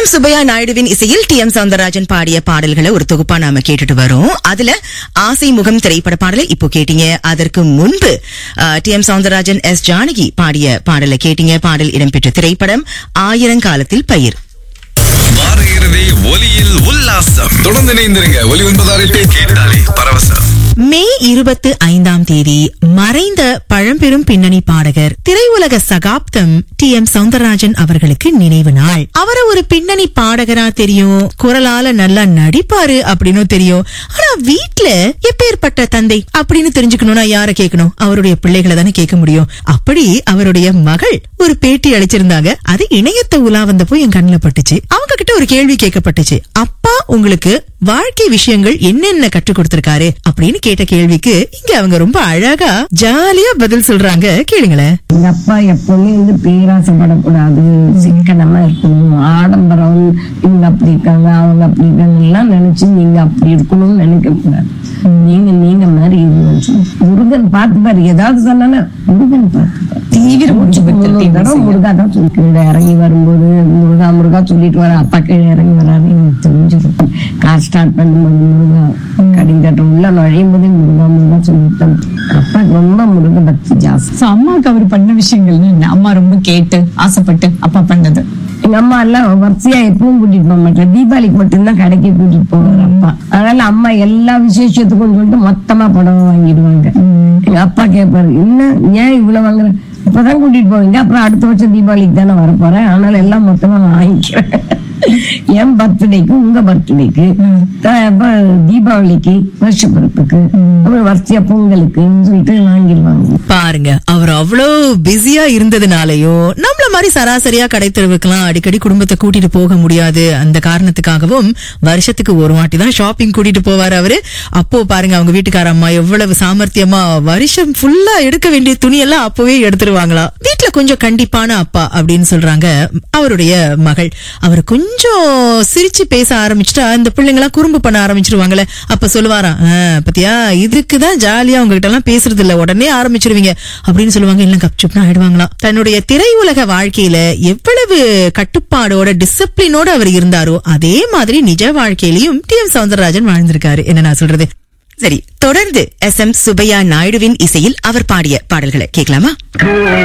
M Subbaiah நாயுடுவின் இசையில் D M Soundararajan பாடிய பாடல்களை ஒரு தொகுப்பா நாம கேட்டுட்டு வரோம் அதுல ஆசை முகம் திரைப்பட பாடலை இப்போ கேட்டீங்க அதற்கு முன்பு T M Soundararajan S Janaki பாடிய பாடலை கேட்டீங்க பாடல் இடம்பெற்ற திரைப்படம் ஆயிரங்காலத்தில் பயிர் வார இறுதி ஒலியில் உல்லாசம் தொடர்ந்து இணைந்திருங்க ஒலி ஒன்பதாறு எட்டு கேட்டாலே பரவசம் மே இருபத்து ஐந்தாம் தேதி மறைந்த பழம்பெரும் பின்னணி பாடகர் திரையுலக சகாப்தம் டி எம் சவுந்தரராஜன் அவர்களுக்கு நினைவு நாள் அவரை ஒரு பின்னணி பாடகரா தெரியும் குரலால நல்லா நடிப்பாரு அப்படின்னு தெரியும் ஆனா வீட்ல எப்பேற்பட்ட தந்தை அப்படின்னு தெரிஞ்சுக்கணும்னா யார கேட்கணும் அவருடைய பிள்ளைகளை தானே கேட்க முடியும் அப்படி அவருடைய மகள் ஒரு பேட்டி அளிச்சிருந்தாங்க அது இணையத்தை உலா வந்தப்போ என் கண்ணுல பட்டுச்சு அவங்க கிட்ட ஒரு கேள்வி கேட்கப்பட்டுச்சு அப்பா உங்களுக்கு வாழ்க்கை விஷயங்கள் என்னென்ன கற்றுக் கொடுத்திருக்காரு அப்படின்னு கேட்ட கேள்விக்கு இங்க அவங்க ரொம்ப அழகா ஜாலியா பதில் சொல்றாங்க கேளுங்களேன் எங்க அப்பா எப்பவுமே வந்து பேராசைப்படக்கூடாது சிக்கனமா இருக்கணும் ஆடம்பரம் இவங்க அப்படி இருக்காங்க அவங்க அப்படி இருக்காங்க எல்லாம் நினைச்சு நீங்க அப்படி இருக்கணும்னு நினைக்க கூடாது நீங்க நீங்க மாதிரி இருங்கன்னு சொல்லி. முருகன் பார்த்து பாரு ஏதாவது சொன்னா முருகன் பார்த்து பாரு. தீவிர மூச்சு பத்து முன்னூறு தடவை முருகா தான் சொல்லி கீழே இறங்கி வரும்போது முருகா முருகா சொல்லிட்டு வர அப்பா கீழே இறங்கி வராரு எனக்கு தெரிஞ்சிருக்கும் கார் ஸ்டார்ட் பண்ணும்போது முருகா கடிங்கட்டம் உள்ள நுழையும் போதே முருகா முருகா சொல்லிட்டேன் அப்பா ரொம்ப முருக பக்தி ஜாஸ்தி So, அம்மாவுக்கு அவர் பண்ண விஷயங்கள் என்ன அம்மா ரொம்ப கேட்டு ஆசைப்பட்டு அப்பா பண்ணது எங்க அம்மா எல்லாம் வரிசையா எப்பவும் கூட்டிட்டு போக மாட்டேன் தீபாவளிக்கு மட்டும்தான் கடைக்கு கூட்டிட்டு போவார் அப்பா அதனால அம்மா எல்லா விசேஷத்துக்கும் சொல்லிட்டு மொத்தமா புடவை வாங்கிடுவாங்க எங்க அப்பா கேட்பாரு என்ன ஏன் இவ்வளவு வாங்குற இப்பதான் கூட்டிட்டு போவீங்க அப்புறம் அடுத்த வருஷம் தீபாவளிக்கு தானே வர போறேன் அதனால எல்லாம் மொத்தமா வாங்கிக்கிறேன் என் பர்த்டேக்கு உங்க பர்த்டேக்கு தீபாவளிக்கு வருஷ பிறப்புக்கு அப்புறம் வரிசையா பொங்கலுக்குன்னு சொல்லிட்டு வாங்கிடுவாங்க பாருங்க அவர் அவ்வளோ பிஸியா இருந்ததுனாலயும் நம்மள மாதிரி சராசரியா கடை தெருவுக்கெல்லாம் அடிக்கடி குடும்பத்தை கூட்டிட்டு போக முடியாது அந்த காரணத்துக்காகவும் வருஷத்துக்கு ஒரு வாட்டி தான் ஷாப்பிங் கூட்டிட்டு போவாரு அவரு அப்போ பாருங்க அவங்க வீட்டுக்கார அம்மா எவ்வளவு சாமர்த்தியமா வருஷம் ஃபுல்லா எடுக்க வேண்டிய துணியெல்லாம் அப்பவே எடுத்துருவாங்களா வீட்டுல கொஞ்சம் கண்டிப்பான அப்பா அப்படின்னு சொல்றாங்க அவருடைய மகள் அவர் கொஞ்சம் சிரிச்சு பேச ஆரம்பிச்சுட்டா இந்த பிள்ளைங்க எல்லாம் குறும்பு பண்ண ஆரம்பிச்சிருவாங்கல்ல அப்ப சொல்லுவாராம் "ஆ, பாத்தியா இதுக்குதான் ஜாலியா உங்ககிட்ட எல்லாம் பேசுறது இல்ல உடனே ஆரம்பிச்சிருவீங்க அப்படின்னு சொல்லுவாங்க இல்ல கப்சுப்னு ஆயிடுவாங்களாம் தன்னுடைய திரையுலக வாழ்க்கையில எவ்வளவு கட்டுப்பாடோட டிசிப்ளினோட அவர் இருந்தாரோ அதே மாதிரி நிஜ வாழ்க்கையிலயும் டி எம் சவுந்தரராஜன் வாழ்ந்திருக்காரு என்ன நான் சொல்றது சரி தொடர்ந்து எஸ் எம் சுப்பையா நாயுடுவின் இசையில் அவர் பாடிய பாடல்களை கேட்கலாமா